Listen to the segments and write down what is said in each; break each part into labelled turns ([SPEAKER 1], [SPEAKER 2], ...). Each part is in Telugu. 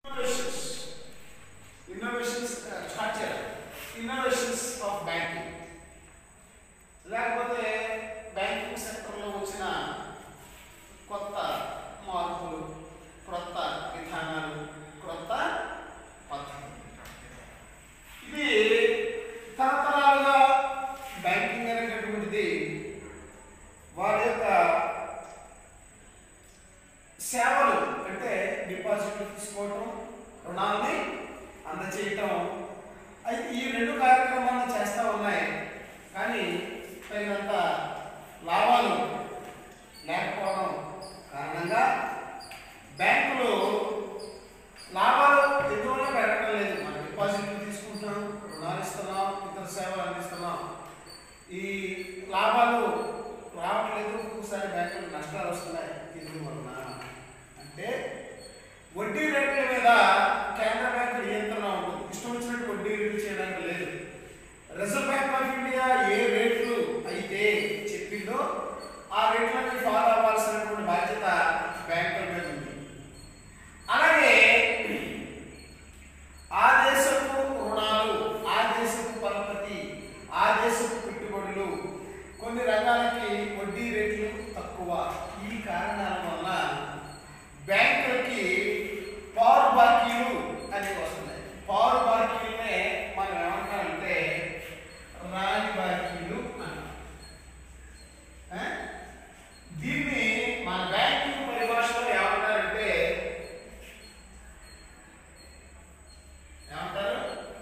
[SPEAKER 1] ఇన్నోవేషన్స్ ఇన్నోవేషన్స్ స్టార్ట్ చేయాలి ఇన్నోవేషన్స్ ఆఫ్ బ్యాంకింగ్ లేకపోతే బ్యాంకింగ్ సెక్టర్లో వచ్చిన కొత్త మార్పులు క్రొత్త విధానాలు క్రొత్త పద్ధతులు ఇది తరతరాలుగా బ్యాంకింగ్ అనేటటువంటిది వారి యొక్క సేవలు అంటే డిపాజిట్లు తీసుకోవటం రుణాలని అందచేయటం అయితే ఈ రెండు కార్యక్రమాలను చేస్తూ ఉన్నాయి కానీ తగినంత లాభాలు లేకపోవడం కారణంగా బ్యాంకులు లాభాలు ఎందువల్ల పెరగడం లేదు మనం డిపాజిట్లు తీసుకుంటున్నాం రుణాలు ఇస్తున్నాం ఇతర సేవలు అందిస్తున్నాం ఈ లాభాలు రావట్లేదు ఒక్కొక్కసారి బ్యాంకులు నష్టాలు వస్తున్నాయి ఎందువలన అంటే వడ్డీ రేట్ల మీద కేంద్ర బ్యాంకు నియంత్రణ ఉంటుంది ఇష్టం వచ్చినట్టు వడ్డీ రేట్లు చేయడానికి లేదు రిజర్వ్ బ్యాంక్ ఆఫ్ ఇండియా ఏ రేట్లు అయితే చెప్పిందో ఆ రేట్లని ఫాలో అవ్వాల్సినటువంటి బాధ్యత బ్యాంకుల మీద ఉంది అలాగే ఆ దేశపు రుణాలు ఆ దేశపు పరపతి ఆ దేశపు పెట్టుబడులు కొన్ని రంగాలకి వడ్డీ రేట్లు తక్కువ ఈ కారణాల వల్ల బ్యాంకులకి పారు బాకీలు అనేవి వస్తున్నాయి పారు బాకీలనే మనం ఏమంటామంటే రాని బాకీలు అంటాం ఆ? దీన్ని మన బ్యాంకింగ్ పరిభాషలో ఏమంటారంటే ఏమంటారు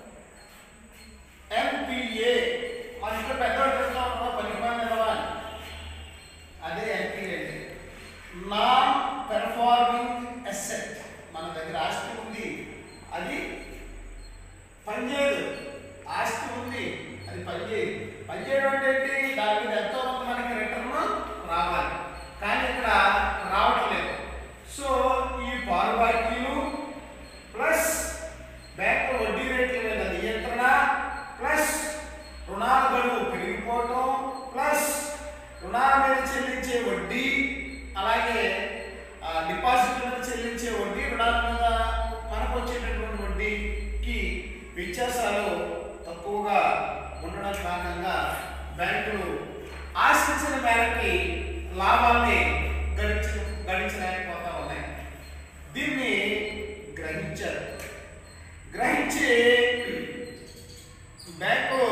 [SPEAKER 1] ఎంపీఏ మన ఇంట్లో పెద్దవాళ్ళు చెప్తా ఉంటారు పనికిమాలిన నిలవాలి అదే ఎంపీఏ అంటే నాన్ పెర్ఫార్మింగ్ అసెట్ మన దగ్గర ఆస్తి ఉంది అది పనిచేయదు ఆస్తి ఉంది అది పనిచేయదు పనిచేయడం అంటే ఏంటి దాని మీద ఎంతో కొంత మనకి రిటర్న్ రావాలి కానీ ఇక్కడ రావటం లేదు సో ఈ పాలు బాకీలు ప్లస్ బ్యాంకు వడ్డీ రేట్ల మీద నియంత్రణ ప్లస్ రుణాల గడువు పెరిగిపోవటం ప్లస్ రుణాల మీద చెల్లించే వడ్డీ అలాగే ఆ, డిపాజిట్ల మీద చెల్లించే వడ్డీ రుణాల మీద మనకు వచ్చేటటువంటి వడ్డీకి వ్యత్యాసాలు తక్కువగా ఉండడం కారణంగా బ్యాంకులు ఆశించిన మేరకి లాభాల్ని గడించ గడించలేకపోతా ఉన్నాయి దీన్ని గ్రహించారు గ్రహించి బ్యాంకులు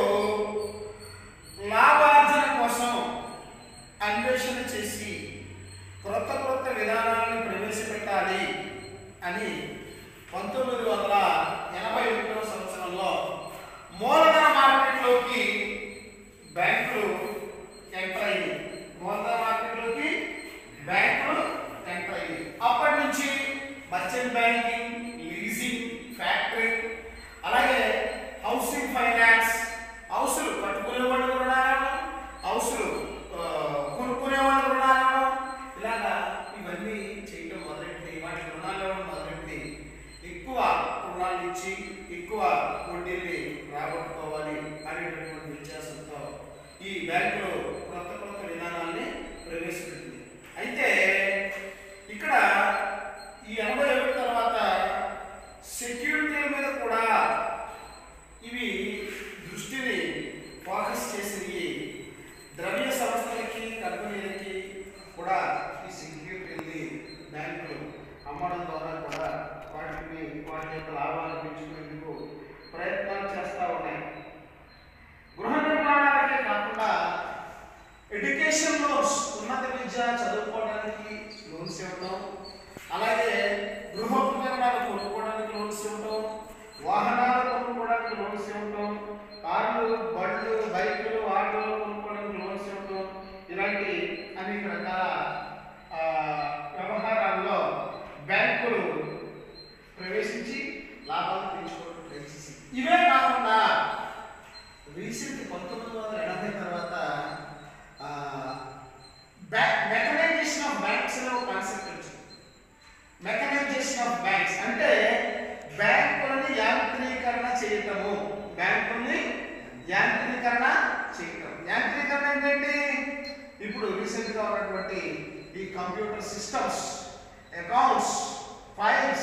[SPEAKER 1] లాభార్జన కోసం అన్వేషణ చేసి క్రొత్త క్రొత్త విధానాలను ప్రవేశపెట్టాలి అని పంతొమ్మిది వందల ఎనభై ఒకటవ సంవత్సరంలో మూలధన మార్కెట్లోకి బ్యాంకులు ఎంటర్ అయ్యింది మూలధన మార్కెట్లోకి బ్యాంకులు ఎంటర్ అయ్యింది అప్పటి నుంచి మర్చెంట్ బ్యాంకింగ్ లీజింగ్ ఫ్యాక్టరింగ్ అలాగే హౌసింగ్ ఫైనాన్స్ హౌసులు కట్టుకునే వాళ్ళ రుణాలను హౌసులు ఆ, కొనుక్కునే వాళ్ళ రుణాలను ఇలాగా ఇవన్నీ చేయడం మొదలెట్టి వాటి రుణాలు ఇవ్వడం మొదలెట్టి ఎక్కువ రుణాలు ఇచ్చి ఎక్కువ వడ్డీని రాబట్టుకోవాలి అనేటటువంటి వ్యత్యాసంతో ఈ బ్యాంకులు కొత్త కొత్త విధానాల్ని ప్రవేశపెట్టింది అయితే ఇక్కడ ఈ ఎనభై ఒకటి తర్వాత సెక్యూరిటీల మీద కూడా ఇవి దృష్టిని ఫోకస్ చేసి ద్రవ్య సంస్థలకి కంపెనీలకి కూడా ఈ సెక్యూరిటీని బ్యాంకులు అమ్మడం ద్వారా కూడా వాటిని వాటి యొక్క లాభాలు పెంచుకునేందుకు ప్రయత్నాలు చేస్తూ ఉన్నాయి గృహ నిర్మాణాలకే కాకుండా ఎడ్యుకేషన్ లోన్స్ ఉన్నత విద్య చదువుకోవడానికి లోన్స్ ఇవ్వడం అలాగే గృహోపకరణాలు కొనుక్కోవడానికి లోన్స్ ఇవ్వడం వాహనాలు కొనుక్కోవడానికి లోన్స్ ఇవ్వడం కార్లు బళ్ళు బైకులు ఆటోలు కొనుక్కోవడానికి లోన్స్ ఇవ్వడం ఇలాంటి అనేక రకాల ఆ, వ్యవహారాల్లో బ్యాంకులు ప్రవేశించి లాభాలు పెంచుకోవడం ప్రయత్నించి ఇవే కాకుండా రీసెంట్ పంతొమ్మిది వందల ఎనభై తర్వాత మెకనైజేషన్ ఆఫ్ బ్యాంక్స్ అనే ఒక కాన్సెప్ట్ వచ్చింది మెకనైజేషన్ ఆఫ్ బ్యాంక్స్ అంటే బ్యాంకులని యాంత్రీకరణ చేయటము బ్యాంకుల్ని యాంత్రీకరణ చేయటం యాంత్రీకరణ ఏంటంటే ఇప్పుడు రీసెంట్ గా ఉన్నటువంటి ఈ కంప్యూటర్ సిస్టమ్స్ అకౌంట్స్ ఫైల్స్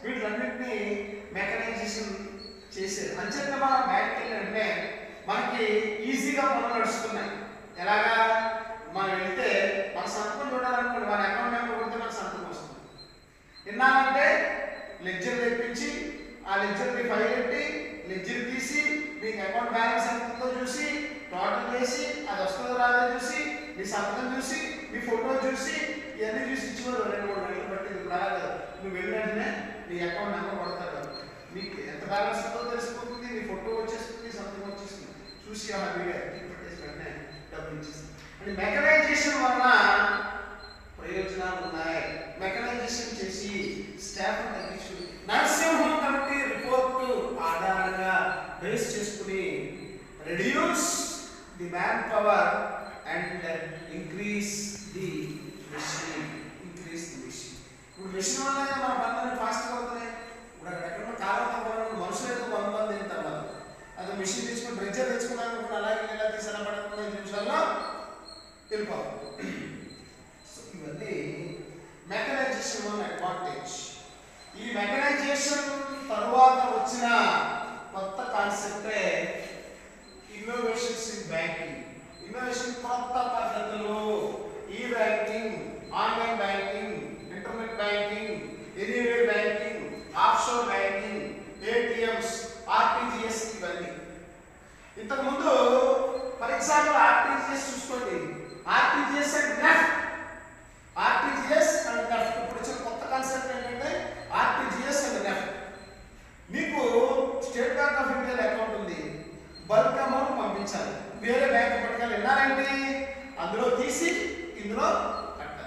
[SPEAKER 1] వీటిలన్నింటినీ మెకనైజేషన్ చేశారు అంచేత మనం బ్యాంక్కి వెళ్ళినట్టే మనకి ఈజీగా పనులు నడుస్తున్నాయి ఎలాగా మనం వెళ్తే మన సంతకం చూడాలనుకోండి మన అకౌంట్ నెంబర్ కొడితే మన సంతకం వస్తుంది విన్నానంటే లెడ్జర్ తెప్పించి ఆ లెడ్జర్ని ఫైల్ పెట్టి లెడ్జర్ తీసి మీకు అకౌంట్ బ్యాలెన్స్ ఎంత ఉందో చూసి టోటల్ చేసి అది వస్తుందో రాదో చూసి మీ సంతకం చూసి మీ ఫోటో చూసి ఇవన్నీ చూసి ఇచ్చేవారు రెండు మూడు గంటలు పట్టింది ఇప్పుడు అలా కాదు నువ్వు వెళ్ళిన వెంటనే నీ అకౌంట్ నెంబర్ కొడతాడు నీకు ఎంత బ్యాలెన్స్ ఉందో తెలిసిపోతుంది నీ ఫోటో వచ్చేస్తుంది సంతకం వచ్చేస్తుంది చూసి ఆ వీడియో పెట్టేసి వెంటనే డబ్బులు ఇచ్చేస్తుంది అంటే మెకనైజేషన్ వలన ప్రయోజనాలు ఉన్నాయి మెకనైజేషన్ చేసి స్టాఫ్ తగ్గించుకుని నరసింహం కమిటీ రిపోర్టు ఆధారంగా బేస్ చేసుకుని reduce the man power and increase the machine increase the machine ఇప్పుడు మెషిన్ వల్ల మన పనులు ఫాస్ట్గా అవుతున్నాయి ఇప్పుడు అక్కడ ఎక్కడ కాలం తప్పకుండా మనుషులు అయితే వంద మంది తింటారు వాళ్ళు అది మెషిన్ తెచ్చుకుని డ్రెడ్జర్ తెచ్చుకున్నాను ఇప్పుడు అలాగే ఇలా తీసి పడుతున్న ఐదు నిమిషాల్లో వెళ్ళిపోతుంది సో ఇవన్నీ మెకనైజేషన్ వల్ల అడ్వాంటేజ్ ఈ మెకనైజేషన్ తరువాత వచ్చిన కొత్త కాన్సెప్టే ఇన్నోవేషన్స్ ఇన్ బ్యాంకింగ్ ఇన్నోవేషన్ కొత్త పద్ధతులు ఈ banking online banking internet banking anywhere banking offshore banking ATMs RTGS ఇవన్నీ ఇంతకుముందు ఫర్ ఎగ్జాంపుల్ ఆర్టీజీఎస్ చూసుకోండి RTGS and NEFT RTGS and NEFT ఇప్పుడు వచ్చిన కొత్త కాన్సెప్ట్ ఏంటంటే ఆర్టీజీఎస్ అండ్ నెఫ్ట్ మీకు State Bank of India account ఉంది బల్క్ అమౌంట్ పంపించాలి వేరే బ్యాంక్ పట్టుకెళ్ళి విన్నారంటే అందులో తీసి ఇందులో కట్టాలి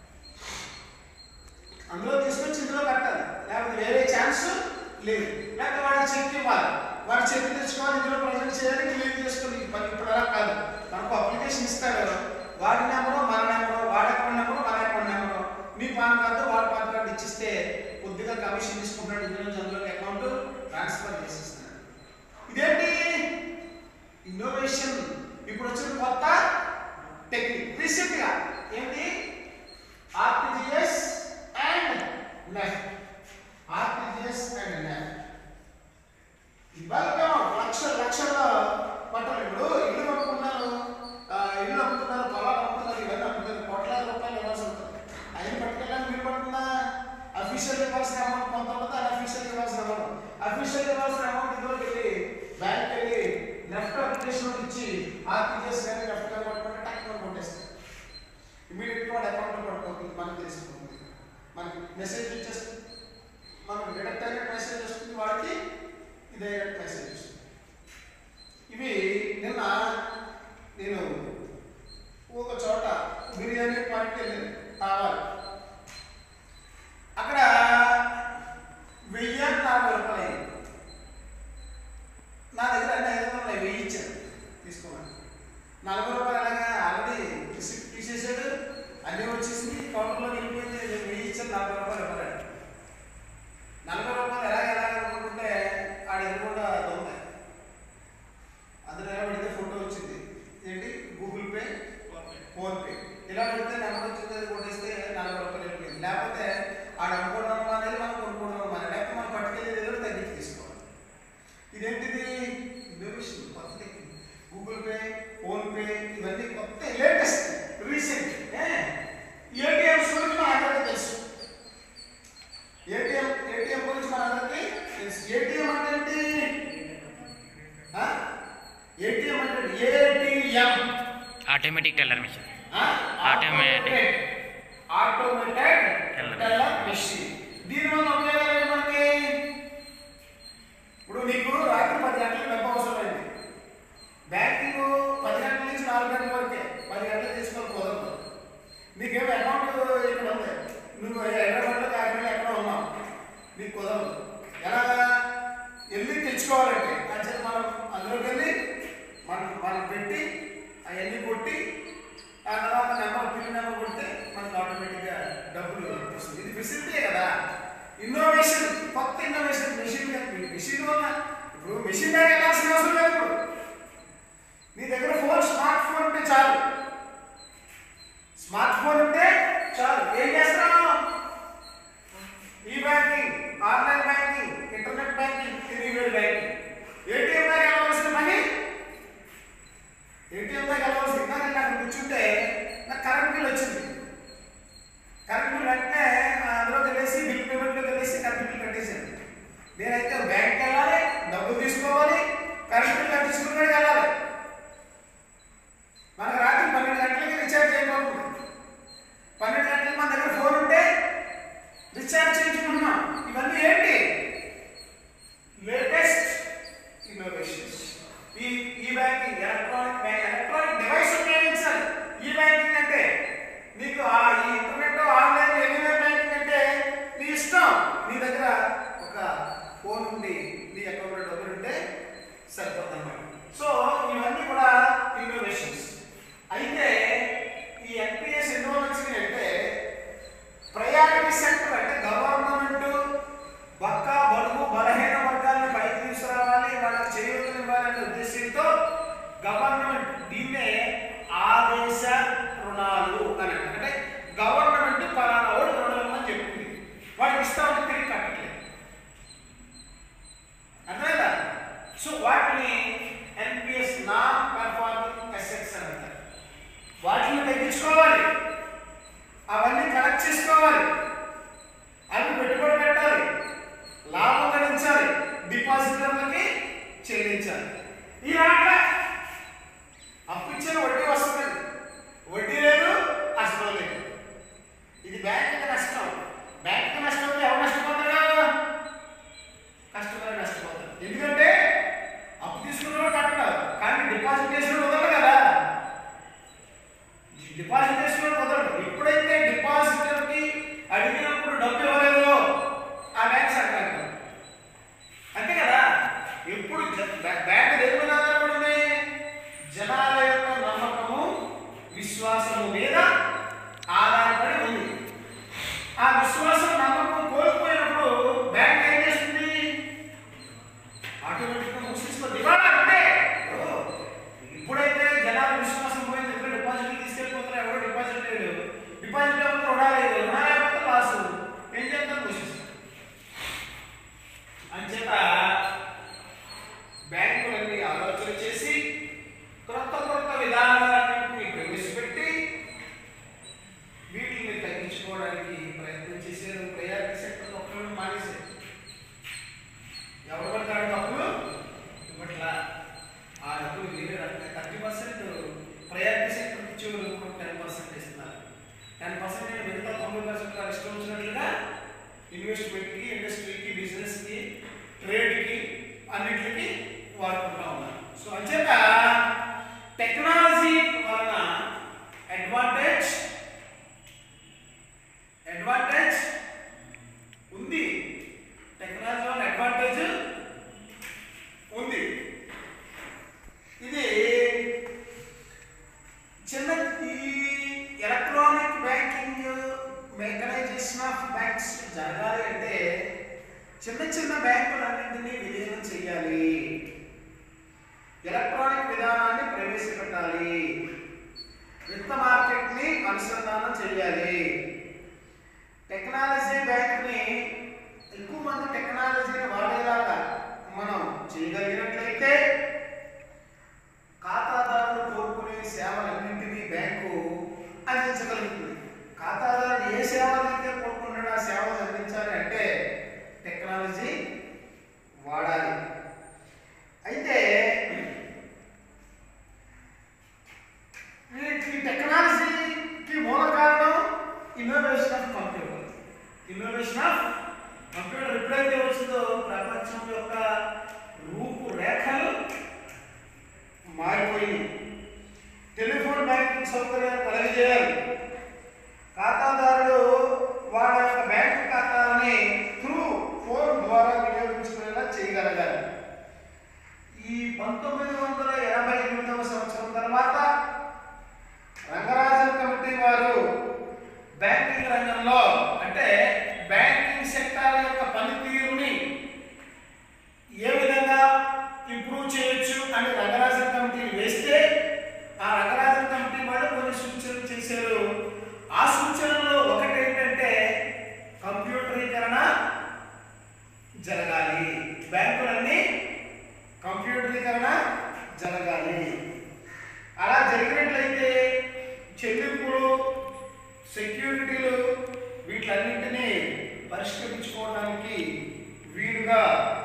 [SPEAKER 1] అందులో తీసుకొచ్చి ఇందులో కట్టాలి లేకపోతే వేరే ఛాన్స్ లేదు లేకపోతే వాడికి చెక్ ఇవ్వాలి వాడి చెక్ తెచ్చుకోవాలి ఇందులో ప్రజెంట్ చేయాలి క్లియర్ చేసుకుని పని ఇప్పుడు అలా కాదు మనకు అప్లికేషన్ ఇస్తారు వాడి నెంబరు మన నెంబరు వాడి అకౌంట్ నెంబరు మన అకౌంట్ నెంబరు మీ పాన్ కార్డు వాడి పాన్ కార్డు ఇచ్చిస్తే కొద్దిగా కమిషన్ తీసుకుంటాడు ఇందులో నుంచి అందులోకి అకౌంట్ ట్రాన్స్ఫర్ చేసేస్తున్నాడు ఇదేంటి ఇన్నోవేషన్ ఇప్పుడు వచ్చిన కొత్త టెక్నిక్ రీసెంట్ గా ఏంటి RTGS and NEFT RTGS and NEFT bulk amount లక్షల లక్షల బట్టలు ఇప్పుడు ఇల్లు అమ్ముకున్నారు ఆ, ఇల్లు అమ్ముతున్నారు పొలాలు అమ్ముతున్నారు ఇవన్నీ అమ్ముతున్నారు కోట్లాది రూపాయలు ఇవ్వాల్సి ఉంటుంది అయిన పట్టుకెళ్ళాలి మీరు పడుతుందా అఫీషియల్ ఇవ్వాల్సిన అమౌంట్ కొంత ఉంటుంది అన్అఫీషియల్ ఇవ్వాల్సిన అమౌంట్ అఫీషియల్ ఇవ్వాల్సిన అమౌంట్ ఇందులోకి వెళ్ళి బ్యాంక్ వెళ్ళి నెఫ్ట్ అప్లికేషన్ ఇచ్చి ఆర్టీజీఎస్ కానీ నెఫ్ట్ కానీ పట్టుకుంటే టక్ కొట్టేస్తారు ఇమీడియట్గా వాడు అకౌంట్లో పట్టుకోతుంది మనకు తెలిసిపోతుంది మనకి మెసేజ్ వచ్చేస్తుంది మనకు డిడక్ట్ అయిన మెసేజ్ వస్తుంది వాడికి ఇదే మెసేజ్ వస్తుంది ఇవి నిన్న నేను ఒక చోట బిర్యానీ పాయింట్కి వెళ్ళాను కావాలి అక్కడ వెయ్యి నలభై రూపాయలు అయింది నా దగ్గర అన్ని ఐదు వందలు ఉన్నాయి, వెయ్యి ఇచ్చాను తీసుకోమని నలభై రూపాయలు అలాగా ఆల్రెడీ రిసిప్ట్ తీసేసాడు అన్నీ వచ్చేసి కౌంటర్లో వెళ్ళిపోయింది నేను వెయ్యి ఇచ్చాను నలభై రూపాయలు ఇవ్వలేదు నలభై రూపాయలు ఎలాగ ఎలాగ అనుకుంటుంటే ఆడ ఎదురుకుండా దొంగ అందులో ఎలా పెడితే ఫోటో వచ్చింది ఏంటి గూగుల్ పే ఫోన్ పే ఇలా పెడితే నెంబర్ వచ్చింది అది కొట్టేస్తే నలభై రూపాయలు వెళ్ళిపోయింది లేకపోతే ఆడ అమ్ముకోవడం అనేది మనం కొనుక్కోవడం అనేది లేకపోతే మనం పట్టుకెళ్ళేది ఏదో తగ్గించి తీసుకోవాలి ఇదేంటిది ఇన్నోవేషన్ కొత్త technique Google Pay PhonePe ఇవన్నీ కొత్త లేటెస్ట్ రీసెంట్ ఏటీఎంస్ గురించి మన అందరికీ తెలుసు ఏటీఎం ఏటీఎం గురించి మన అందరికీ తెలుసు ఏటీఎం అంటే ఏంటి ఏటీఎం అంటే ATM
[SPEAKER 2] automatic teller machine
[SPEAKER 1] automated automated
[SPEAKER 2] Teller.
[SPEAKER 1] Teller machine దీని వల్ల ఉపయోగాలు ఏంటి మనకి ఇప్పుడు నీకు రాత్రి పది గంటలకు డబ్బు అవసరమైంది బ్యాంకింగ్ పది గంటల నుంచి నాలుగు గంటల వరకే పది గంటలు తీసుకొని కుదరదు నీకేమో అకౌంట్ ఇక్కడ ఉంది నువ్వు హైదరాబాద్లో కాకినాడలో ఎక్కడ ఉన్నావు నీకు కుదరదు ఎలాగా వెళ్ళి తెచ్చుకోవాలంటే అంటే మనం అందులోకి వెళ్ళి మనం మనం పెట్టి అవన్నీ కొట్టి ఆ తర్వాత నెంబర్ పిన్ నెంబర్ కొడితే మనకు ఆటోమేటిక్గా డబ్బులు వస్తుంది ఇది ఫెసిలిటీ కదా ఇన్నోవేషన్ కొత్త ఇన్నోవేషన్ మెషిన్ మెషిన్ వల్ల ఇప్పుడు మెషిన్ దగ్గర వెళ్ళాల్సిన అవసరం లేదు ఇప్పుడు నీ దగ్గర ఫోన్ స్మార్ట్ ఫోన్ ఉంటే చాలు స్మార్ట్ ఫోన్ ఉంటే చాలు ఏం చేస్తున్నావు ఈ బ్యాంకింగ్ ఆన్లైన్ నేనైతే బ్యాంక్కి వెళ్ళాలి డబ్బు తీసుకోవాలి కరెంట్ బిల్ కట్టించుకుని వెళ్ళాలి మనకు రాత్రి పన్నెండు గంటలకి రీఛార్జ్ అయిపోతుంది పన్నెండు గంటలకు మన దగ్గర ఫోన్ ఉంటే రీఛార్జ్ చేయించుకుంటున్నాం ఇవన్నీ ఏంటి లేటెస్ట్ ఇన్నోవేషన్స్ ఈ ఈ banking electronic bank electronic device ఉపయోగించాలి ఈ బ్యాంకింగ్ అంటే నీకు ఆ ఈ ఇంటర్నెట్ ఆన్లైన్ ఎనీవేర్ బ్యాంకింగ్ అంటే నీ ఇష్టం నీ దగ్గర ఒక ఫోన్ ఉండి నీ అకౌంట్లో డబ్బులు ఉంటే సరిపోతుంది అన్నమాట సో ఇవన్నీ కూడా ఇన్నోవేషన్స్ అయితే ఈ ఎన్పిఎస్ ఎందువల్ల వచ్చినాయి అంటే ప్రయారిటీ సెక్టర్ అంటే గవర్నమెంట్ బక్క బడుగు బలహీన వర్గాలను పైకి తీసుకురావాలి వాళ్ళకి చేయూతనివ్వాలనే ఉద్దేశంతో గవర్నమెంట్ దీన్నే ఆదేశ రుణాలు అని అంటారు. అంటే గవర్నమెంట్ పలానా వాడు రుణం అని చెప్తుంది వాడికి ఇస్తా ఉంటే తిరిగి కట్టట్లేదు అర్థమైందా సో వాటిని ఎన్పిఎస్ నాన్ పెర్ఫార్మింగ్ అసెట్స్ అని అంటారు వాటిని తగ్గించుకోవాలి అవన్నీ కలెక్ట్ చేసుకోవాలి అవి పెట్టుబడి పెట్టాలి లాభం గడించాలి డిపాజిటర్లకి చెల్లించాలి ఈ రాక అప్పు ఇచ్చిన వడ్డీ వస్తుంది వడ్డీ లేదు అసలు లేదు ఇది బ్యాంకుకి నష్టం బ్యాంకుకి నష్టం అయితే ఎవరు నష్టపోతారు కస్టమర్ నష్టపోతారు ఎందుకంటే అప్పు తీసుకున్న కట్టడం కానీ డిపాజిట్ చేసిన వదలరు కదా డిపాజిట్ చేసుకుని కుదరదు ఎప్పుడైతే డిపాజిటర్కి అడిగినప్పుడు డబ్బు ఇవ్వలేదో ఆ బ్యాంక్ సంక్రాంతి అంతే కదా ఎప్పుడు జ- బ్యా- బ్యాంక్ దేని మీద ఆధారపడింది జనాల యొక్క నమ్మకము విశ్వాసము మీద ఆధారపడి ఉంది ఆ విశ్వాసం నమ్మకం కోల్పోయినప్పుడు బ్యాంక్ ఏం చేస్తుంది ఆటోమేటిక్గా మూసేసుకో దివాళా అంటే ఓ, ఇప్పుడైతే జనాల విశ్వాసం పోయింది ఎప్పుడు డిపాజిట్ తీసుకెళ్ళిపోతారు ఎవరు డిపాజిట్ లేడు డిపాజిట్ లేకపోతే రుణాలు లేదు రుణాలు లేకపోతే లాస్ ఏం చేద్దాం మూసేస్తారు అంచేత బ్యాంకులన్నీ ఆలోచన చేసి క్రొత్త క్రొత్త విధానాలన్నింటినీ ప్రవేశపెట్టి వీటిని తగ్గించుకోవడానికి ప్రయత్నం చేశారు ప్రయారిటీ సెక్టర్ ఒక్కరు మానేశారు ఎవరు పడతాడు డబ్బులు ఇవ్వట్లా ఆ డబ్బులు వేరే రకంగా థర్టీ పర్సెంట్ ప్రయారిటీ సెక్టర్ ఇచ్చేవారు టెన్ పర్సెంట్ ఇస్తున్నారు టెన్ పర్సెంట్ నేను మిగతా తొంభై పర్సెంట్ వాళ్ళు ఇష్టం వచ్చినట్లుగా ఇన్వెస్ట్మెంట్కి ఇండస్ట్రీకి బిజినెస్కి ట్రేడ్కి అన్నిటికి వాడుకుంటా ఉన్నారు సో అంచేత టెక్నాలజీ వలన అడ్వాంటేజ్ అడ్వాంటేజ్ ఉంది టెక్నాలజీ వల్ల అడ్వాంటేజ్ ఉంది ఇది చిన్న ఈ electronic banking mechanization of banks జరగాలి అంటే చిన్న చిన్న బ్యాంకులన్నింటినీ విలీనం చేయాలి ఎలక్ట్రానిక్ విధానాన్ని ప్రవేశపెట్టాలి విత్త మార్కెట్ని అనుసంధానం చేయాలి టెక్నాలజీ బ్యాంక్ని ఎక్కువ మంది టెక్నాలజీని వాడేలాగా మనం చేయగలిగినట్లయితే ఖాతాదారులు కోరుకునే సేవలన్నింటినీ బ్యాంకు అందించగలుగుతుంది ఖాతాదారుడు ఏ సేవలైతే కోరుకుంటాడో ఆ సేవలు అందించాలి అంటే టెక్నాలజీ వాడాలి అయితే ఈ ఈ టెక్నాలజీకి మూల కారణం innovation of computer innovation of computer ఎప్పుడైతే వచ్చిందో ప్రపంచం యొక్క రూపురేఖలు మారిపోయింది టెలిఫోన్ బ్యాంకింగ్ సౌకర్యాన్ని కలగజేయాలి ఖాతాదారుడు వాళ్ళ యొక్క బ్యాంక్ ఖాతాని త్రూ ఫోన్ ద్వారా వినియోగించుకునేలా చేయగలగాలి ఈ పంతొమ్మిది వందల ఎనభై ఎనిమిదవ సంవత్సరం తర్వాత రంగరాజన్ కమిటీ వారు బ్యాంకింగ్ రంగంలో అంటే బ్యాంకింగ్ సెక్టార్ యొక్క పనితీరుని ఏ విధంగా ఇంప్రూవ్ చేయొచ్చు అని రంగరాజన్ కమిటీని వేస్తే ఆ రంగరాజన్ కమిటీ వాళ్ళు కొన్ని సూచనలు చేశారు ఆ సూచనలో ఒకటి ఏంటంటే కంప్యూటరీకరణ జరగాలి బ్యాంకులన్నీ కంప్యూటరీకరణ జరగాలి అలా జరిగినట్లయితే చెల్లింపులు సెక్యూరిటీలు వీటన్నింటినీ పరిష్కరించుకోవడానికి వీలుగా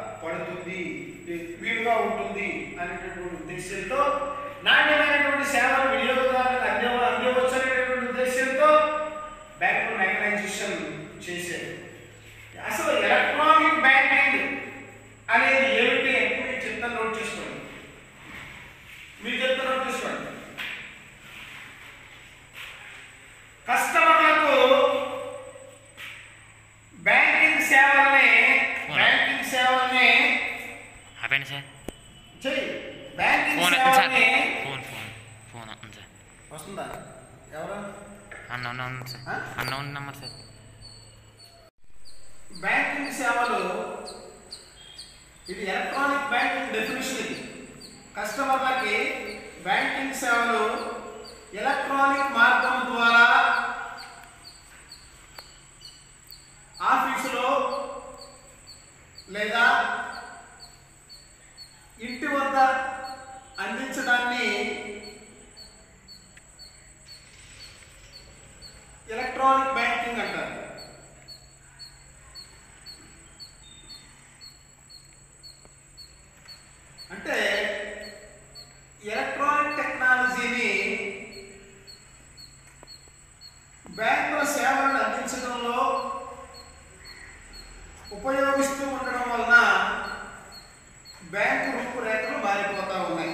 [SPEAKER 1] అనేటటువంటి ఉద్దేశంతో నాణ్యమైనటువంటి సేవలు వినియోగదారులకు అందే అందివచ్చు అనేటటువంటి ఉద్దేశంతో బ్యాంకు మెకనైజేషన్ చేశారు అసలు ఎలక్ట్రానిక్ బ్యాంకింగ్ అనేది ఏమిటి అంటే మీకు చెప్తాను నోట్ చేసుకోండి మీరు చెప్తా నోట్ చేసుకోండి కస్టమర్లకు బ్యాంకింగ్ సేవల్ని బ్యాంకింగ్ సేవల్ని
[SPEAKER 2] ఆపండి సార్
[SPEAKER 1] చెయ్యి బ్యాంకింగ్
[SPEAKER 2] ఫోన్ ఎత్తండి సార్
[SPEAKER 1] సేవల్ని
[SPEAKER 2] ఫోన్ ఫోన్ ఫోన్ ఉంది సార్
[SPEAKER 1] వస్తుందా ఎవరు
[SPEAKER 2] అన్న ఉంది సార్
[SPEAKER 1] ఆ?
[SPEAKER 2] అన్న ఉన్న నెంబర్ సార్
[SPEAKER 1] బ్యాంకింగ్ సేవలు ఇది ఎలక్ట్రానిక్ బ్యాంకింగ్ డెఫినేషన్ ఇది కస్టమర్లకి బ్యాంకింగ్ సేవలు ఎలక్ట్రానిక్ మార్గం ద్వారా ఆఫీసులో లేదా ఇంటి వద్ద అందించడాన్ని ఎలక్ట్రానిక్ బ్యాంకింగ్ అంటారు అంటే ఎలక్ట్రానిక్ టెక్నాలజీని బ్యాంకుల సేవలను అందించడంలో ఉపయోగిస్తూ ఉండడం వలన బ్యాంకు రూపురేఖలు మారిపోతూ ఉన్నాయి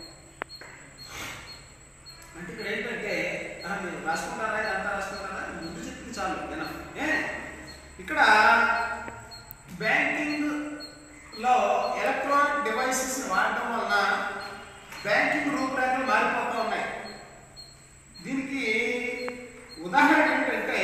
[SPEAKER 1] అంటే ఇక్కడ ఏంటంటే ఆ, మీరు రాసుకుంటారా అంతా రాసుకుంటారా ముందు చెప్పింది చాలు వినం. ఏ ఇక్కడ బ్యాంకింగ్ లో ఎలక్ట్రానిక్ డివైసెస్ వాడటం వలన బ్యాంకింగ్ రూపురేఖలు మారిపోతూ ఉన్నాయి దీనికి ఉదాహరణ ఏంటంటే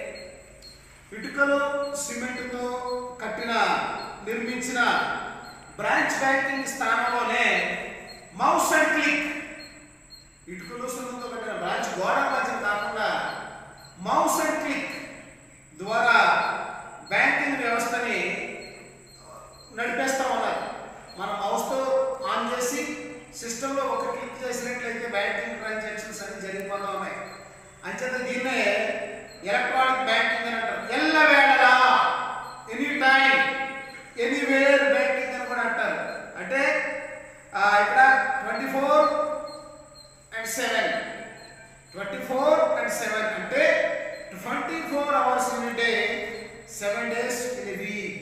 [SPEAKER 1] ఇటుకలు సిమెంట్తో కట్టిన నిర్మించిన బ్రాంచ్ బ్యాంకింగ్ స్థానంలోనే మౌస్ అండ్ క్లిక్ ఇటుకలు సిమెంట్తో కట్టిన బ్రాంచ్ గోడ మధ్య కాకుండా మౌస్ అండ్ క్లిక్ ద్వారా బ్యాంకింగ్ వ్యవస్థని నడిపేస్తా ఉన్నారు మన మౌస్తో ఆన్ చేసి సిస్టంలో ఒక క్లిక్ చేసినట్లయితే బ్యాంకింగ్ ట్రాన్సాక్షన్స్ అన్ని జరిగిపోతూ ఉన్నాయి అంచేత దీన్నే ఎలక్ట్రానిక్ బ్యాంకింగ్ అని అంటారు ఎల్లవేళలా ఎనీ టైం ఎనీవేర్ బ్యాంకింగ్ అని కూడా అంటారు అంటే ఆ, ఇక్కడ twenty four and seven twenty four and seven అంటే twenty four hours in day seven days in week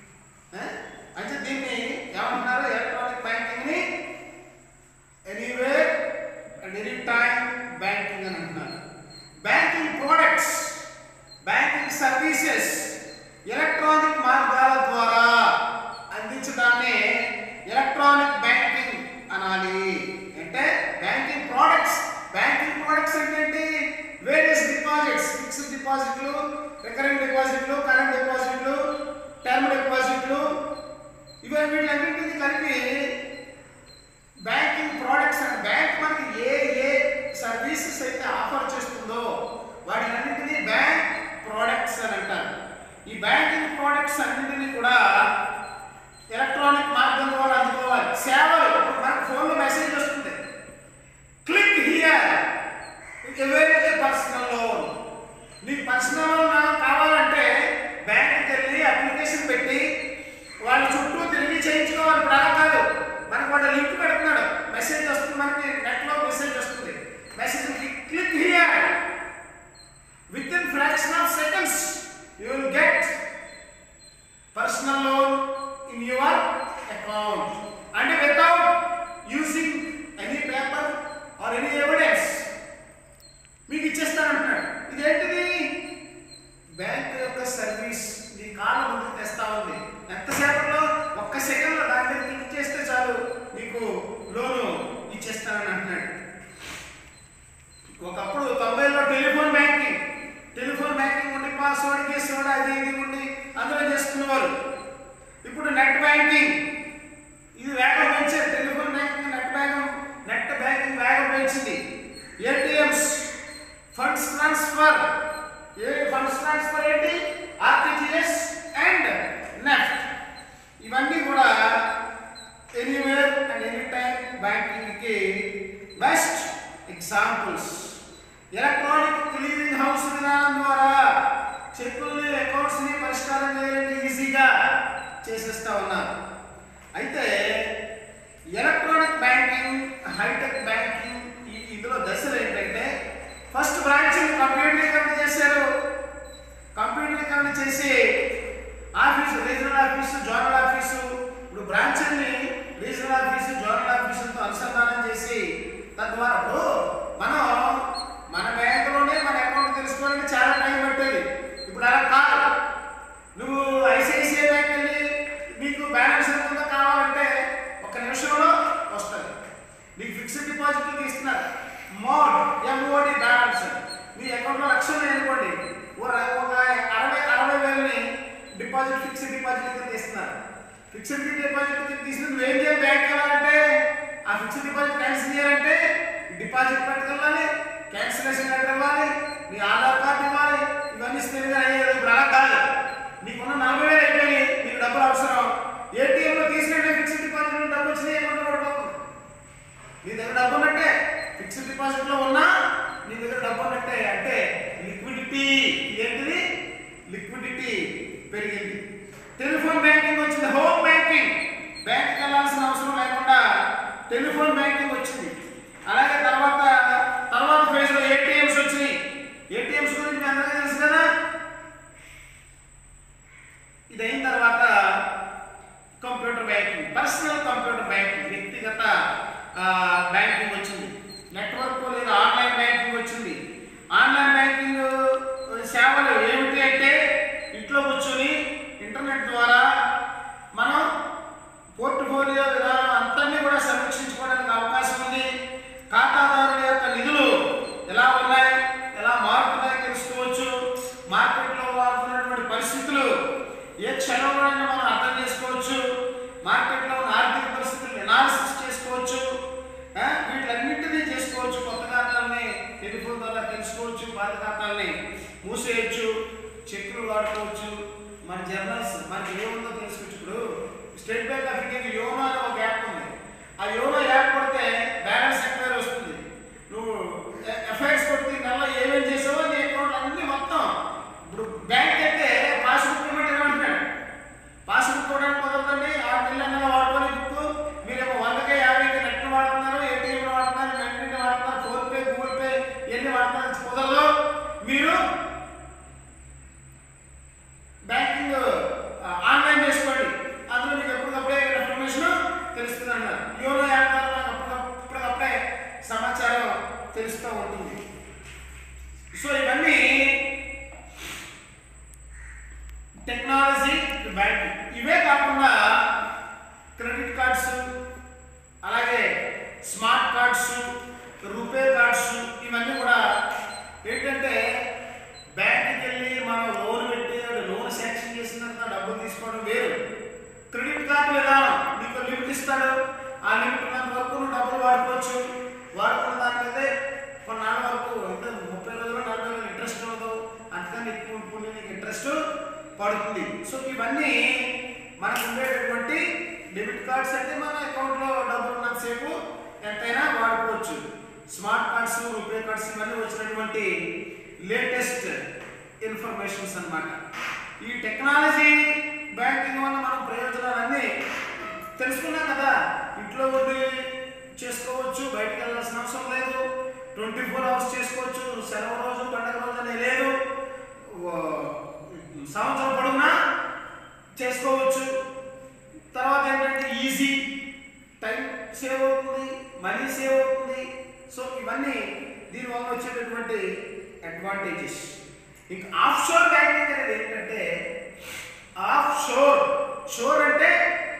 [SPEAKER 1] అంటే దీన్ని ఏమంటున్నారు ఎలక్ట్రానిక్ బ్యాంకింగ్ ని anywhere and any time banking అని అంటున్నారు banking products banking services electronic మార్గాల ద్వారా అందించడాన్ని ఎలక్ట్రానిక్ బ్యాంకింగ్ అనాలి అంటే బ్యాంకింగ్ ప్రోడక్ట్స్ బ్యాంకింగ్ ప్రోడక్ట్స్ అంటే ఏంటి వేరియస్ డిపాజిట్స్ ఫిక్స్డ్ డిపాజిట్లు రికరింగ్ డిపాజిట్లు కరెంట్ డిపాజిట్లు టర్మ్ డిపాజిట్లు ఇవన్నీ వీటన్నింటినీ కలిపి బ్యాంకింగ్ ప్రోడక్ట్స్ అండ్ బ్యాంక్ మనకి ఏ ఏ సర్వీసెస్ అయితే ఆఫర్ చేస్తుందో వాటినన్నింటినీ బ్యాంక్ ప్రోడక్ట్స్ అని అంటారు ఈ బ్యాంకింగ్ ప్రోడక్ట్స్ అన్నింటినీ కూడా ఎలక్ట్రానిక్ మార్గం ద్వారా అందుకోవాలి సేవలు ఇప్పుడు మనకు ఫోన్లో మెసేజ్ వస్తుంది క్లిక్ హియర్ ఎవరైతే పర్సనల్ లోన్ నీకు పర్సనల్ లోన్ కావాలంటే బ్యాంక్కి వెళ్ళి అప్లికేషన్ పెట్టి వాళ్ళ చుట్టూ తిరిగి చేయించుకోవాలి ఇప్పుడు అలా కాదు మనకు వాడు లింక్ పెడుతున్నాడు మెసేజ్ వస్తుంది మనకి నెట్లో మెసేజ్ వస్తుంది message click here with in fraction of seconds you will get personal loan in your account అంటే without using any paper or any evidence మీకు ఇచ్చేస్తానంటున్నాడు ఇదేంటిది బ్యాంక్ యొక్క సర్వీస్ నీ కాళ్ళ ముందుకు తెస్తా ఉంది ఎంతసేపట్లో ఒక్క సెకండ్లో దాని మీద క్లిక్ చేస్తే చాలు నీకు లోను ఇచ్చేస్తానని అంటున్నాడు ఒకప్పుడు తొంభైలో టెలిఫోన్ బ్యాంకింగ్ టెలిఫోన్ బ్యాంకింగ్ ఉండి పాస్వర్డ్ గీస్వర్డ్ అది ఇది ఉండి అందులో చేసుకునేవారు ఇప్పుడు నెట్ బ్యాంకింగ్ ఇది వేగం పెంచారు telephone banking net banking net banking వేగం పెంచింది ఏటీఎంస్ ఫండ్స్ ట్రాన్స్ఫర్ ఏ ఫండ్స్ ట్రాన్స్ఫర్ ఏంటి ఆర్టీజీఎస్ అండ్ నెఫ్ట్ ఇవన్నీ కూడా ఎనీవేర్ అండ్ ఎనీ టైం బ్యాంకింగ్కి best examples electronic clearing house విధానం ద్వారా చెక్కుల్ని అకౌంట్స్ని పరిష్కారం చేయాలంటే ఈజీగా చేసేస్తా ఉన్నారు అయితే ఎలక్ట్రానిక్ హైటెక్ బ్యాంకింగ్ ఈ- ఇందులో దశలు ఏంటంటే ఫస్ట్ బ్రాంచ్ కంప్యూటరీకరణ చేశారు కంప్యూటరీకరణ చేసి office regional office zonal office ఇప్పుడు బ్రాంచ్ని రీజనల్ ఆఫీసు జోనల్ ఆఫీసులతో అనుసంధానం చేసి తద్వారా ఇప్పుడు మనం మన బ్యాంకులోనే మన అకౌంట్ తెలుసుకోవాలంటే చాలా టైం పట్టేది ఇప్పుడు అలా కాదు నువ్వు ఐసిఐసిఐ బ్యాంక్ వెళ్ళి నీకు బ్యాలెన్స్ ఎంత ఉందో కావాలంటే ఒక నిమిషంలో వస్తుంది నీకు ఫిక్స్డ్ డిపాజిట్లు తీస్తున్నారు మోడ్ ఎంఓడి బ్యాలెన్స్ మీ అకౌంట్లో లక్ష ఉన్నాయి అనుకోండి ఓ ర- ఒక అరవై అరవై వేలని డిపాజిట్ ఫిక్స్డ్ డిపాజిట్ కింద తీస్తున్నారు ఫిక్స్డ్ డిపాజిట్ కింద తీసిన నువ్వేం చేయాలి బ్యాంక్ వెళ్ళాలంటే ఆ ఫిక్స్డ్ డిపాజిట్ క్యాన్సిల్ చేయాలంటే డిపాజిట్ పట్టుకెళ్ళాలి క్యాన్సిలేషన్ లెటర్ ఇవ్వాలి నీ ఆధార్ కార్డు ఇవ్వాలి ఇవన్నీ స్థిరంగా అయ్యేది ఇప్పుడు అలా కాదు నీకున్న నలభై వేలు అయిపోయి నీకు డబ్బులు అవసరం ఏటీఎంలో తీసుకుంటే ఫిక్స్డ్ డిపాజిట్ డబ్బు వచ్చినాయి అకౌంట్ పడిపోతుంది నీ దగ్గర డబ్బు ఉన్నట్టే ఫిక్స్డ్ డిపాజిట్ లో ఉన్నా నీ దగ్గర డబ్బు ఉన్నట్టే అంటే లిక్విడిటీ ఏంటిది లిక్విడిటీ పెరిగింది టెలిఫోన్ బ్యాంకింగ్ వచ్చింది హోమ్ బ్యాంకింగ్ బ్యాంక్ వెళ్ళాల్సిన అవసరం లేకుండా టెలిఫోన్ బ్యాంకింగ్ వచ్చింది అలాగే తర్వాత తర్వాత ఫేజ్ లో ఏటీఎంస్ వచ్చినాయి ఏటీఎంస్ గురించి మీ అందరికీ తెలుసు కదా ఇది అయిన తర్వాత computer banking personal computer banking వ్యక్తిగత ఆ, బ్యాంకింగ్ వచ్చింది నెట్వర్క్ లేదా ఆన్లైన్ బ్యాంకింగ్ వచ్చింది ఆన్లైన్ బ్యాంకింగ్ సేవలు ఏమిటి అంటే ఇంట్లో కూర్చొని ఇంటర్నెట్ ద్వారా మనం పోర్ట్ఫోలియో విధానం అంతన్ని కూడా సమీక్షించుకోవడానికి అవకాశం ఉంది ఖాతాదారుల యొక్క నిధులు ఎలా ఉన్నాయి ఎలా మారుతున్నాయి తెలుసుకోవచ్చు మార్కెట్లో మారుతున్నటువంటి పరిస్థితులు ఏ క్షణంలోనైనా మనం అర్థం చేసుకోవచ్చు మార్కెట్లో ఉన్న ఆర్థిక పరిస్థితులను ఎనాలిసిస్ చేసుకోవచ్చు ఆ, వీటిలన్నింటినీ చేసుకోవచ్చు కొత్త ఖాతాలని టెలిఫోన్ ద్వారా తెలుసుకోవచ్చు పాత ఖాతాలని మూసేయచ్చు చెక్కులు వాడుకోవచ్చు మన జర్నల్స్ మనకి ఏముందో తెలుసుకోవచ్చు ఇప్పుడు స్టేట్ బ్యాంక్ ఆఫ్ ఇండియాకి యోనో అనే ఒక యాప్ ఉంది ఆ యోనో యాప్ కొడితే బ్యాలెన్స్ ఎంక్వైరీ వస్తుంది నువ్వు ఎఫ్ఐఆర్స్ కొడితే నెలలో ఏమేం చేసావో నీ అకౌంట్ అన్ని మొత్తం ఇప్పుడు బ్యాంక్ అయితే పాస్బుక్ ఇవ్వమంటే ఏమంటున్నాడు పాస్బుక్ ఇవ్వడానికి కుదరదండి ఆ నెల నెల వాడుకొని బుక్ మీరేమో వందకే యాభైకి నెట్ వాడుతున్నారు ఏటీఎం వాడుతున్నారు నెట్ వాడుతున్నారు ఫోన్ పే గూగుల్ పే ఇవన్నీ వాడుతున్నారు కుదరదు మీరు బ్యాంకింగ్ ఆ, ఆన్లైన్ చేసుకోండి అందులో మీకు ఎప్పటికప్పుడే ఇన్ఫర్మేషన్ తెలుస్తుంది అన్నారు యోనో యాప్ ద్వారా నాకు అప్పటికప్పుడే సమాచారం తెలుస్తూ ఉంటుంది సో ఇవన్నీ టెక్నాలజీ బ్యాంకింగ్ ఇవే కాకుండా క్రెడిట్ కార్డ్స్ అలాగే స్మార్ట్ కార్డ్స్ రూపే కార్డ్స్ ఇవన్నీ కూడా ఏంటంటే బ్యాంక్కి వెళ్ళి మనం లోన్ పెట్టి లోన్ శాంక్షన్ చేసిన తర్వాత డబ్బులు తీసుకోవడం వేరు క్రెడిట్ కార్డు విధానం నీకు లిమిట్ ఇస్తాడు ఆ లిమిట్ ఉన్నంత వరకు నువ్వు డబ్బులు వాడుకోవచ్చు వాడుకున్న దాని మీదే కొన్నాళ్ళ వరకు అంటే ముప్పై రోజులు నలభై రోజులు ఇంట్రెస్ట్ ఉండదు అంతకని ఎక్కువ ఉంటుంది నీకు ఇంట్రెస్ట్ పడుతుంది సో ఇవన్నీ మనకు ఉండేటటువంటి డెబిట్ కార్డ్స్ అంటే మన అకౌంట్లో డబ్బులు ఉన్నంతసేపు ఎంతైనా వాడుకోవచ్చు స్మార్ట్ కార్డ్స్ రూపే కార్డ్స్ ఇవన్నీ వచ్చినటువంటి లేటెస్ట్ ఇన్ఫర్మేషన్స్ అన్నమాట ఈ టెక్నాలజీ బ్యాంకింగ్ వల్ల మనం ప్రయోజనాలన్నీ తెలుసుకున్నాం కదా ఇంట్లో ఉండి చేసుకోవచ్చు బయటకు వెళ్ళాల్సిన అవసరం లేదు ట్వంటీ ఫోర్ అవర్స్ చేసుకోవచ్చు సెలవు రోజు పండగ రోజు అనే లేదు ఓ, సంవత్సరం పొడవునా చేసుకోవచ్చు తర్వాత ఏంటంటే ఈజీ టైం సేవ్ అవుతుంది మనీ సేవ్ అవుతుంది సో ఇవన్నీ దీనివల్ల వచ్చేటటువంటి అడ్వాంటేజెస్ ఇంకా ఆఫ్ షోర్ బ్యాంకింగ్ అనేది ఏంటంటే ఆఫ్ షోర్ షోర్ అంటే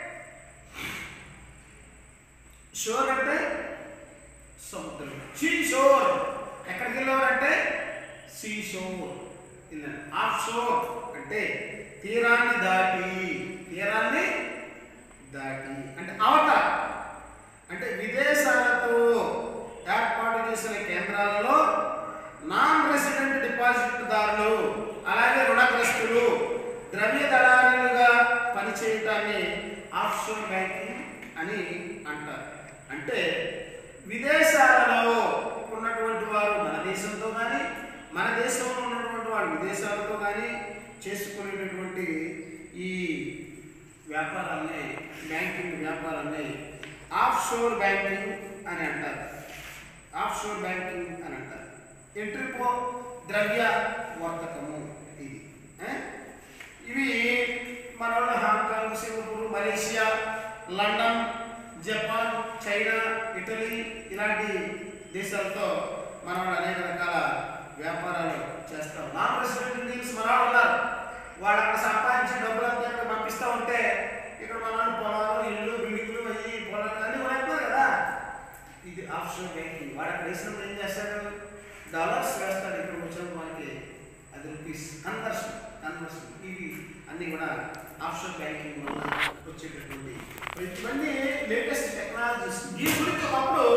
[SPEAKER 1] షోర్ అంటే సముద్రం సీ షోర్ ఎక్కడికి వెళ్ళేవారంటే సీ షోర్ వెళ్ళాను ఆఫ్ షోర్ అంటే తీరాన్ని దాటి తీరాన్ని దాటి అంటే అవతల అంటే విదేశాలతో ఏర్పాటు చేసిన కేంద్రాలలో నాన్ రెసిడెంట్ డిపాజిట్దారులు అలాగే రుణగ్రస్తులు ద్రవ్య దళారులుగా పనిచేయటాన్ని ఆఫ్షోర్ బ్యాంకింగ్ అని అంటారు అంటే విదేశాలలో ఉన్నటువంటి వారు మన దేశంతో కానీ మన దేశంలో ఉన్నటువంటి వారు విదేశాలతో కానీ చేసుకునేటటువంటి ఈ వ్యాపారాన్ని బ్యాంకింగ్ వ్యాపారాన్ని ఆఫ్ షోర్ బ్యాంకింగ్ అని అంటారు ఆఫ్ షోర్ బ్యాంకింగ్ అని అంటారు ఎంట్రిపో ద్రవ్య వర్తకము ఇది ఏ? ఇవి మన వాళ్ళు Hong Kong Singapore Malaysia London Japan China Italy ఇలాంటి దేశాలతో మన వాళ్ళు అనేక రకాల వ్యాపారాలు చేస్తారు నాన్ రెసిడెంట్ ఇండియన్స్ మన వాళ్ళు ఉన్నారు వాళ్ళు అక్కడ సంపాదించి డబ్బులంతా ఇక్కడ పంపిస్తూ ఉంటే ఇక్కడ మన వాళ్ళు పొలాలు ఇల్లు బిల్డింగ్లు అయ్యి పొలాలు అన్నీ కొనేస్తున్నారు కదా ఇది ఆఫ్ షోర్ బ్యాంకింగ్ వాడు అక్కడ వేసినప్పుడు ఏం చేస్తాడు డాలర్స్ వేస్తాడు ఇక్కడ వచ్చిన మనకి అది రూపీస్ కన్వర్షన్ కన్వర్షన్ ఇవి అన్నీ కూడా ఆఫ్ షోర్ బ్యాంకింగ్ వల్ల వచ్చేటటువంటి ఇవన్నీ లేటెస్ట్ టెక్నాలజీస్ ఈ గురించి ఒకప్పుడు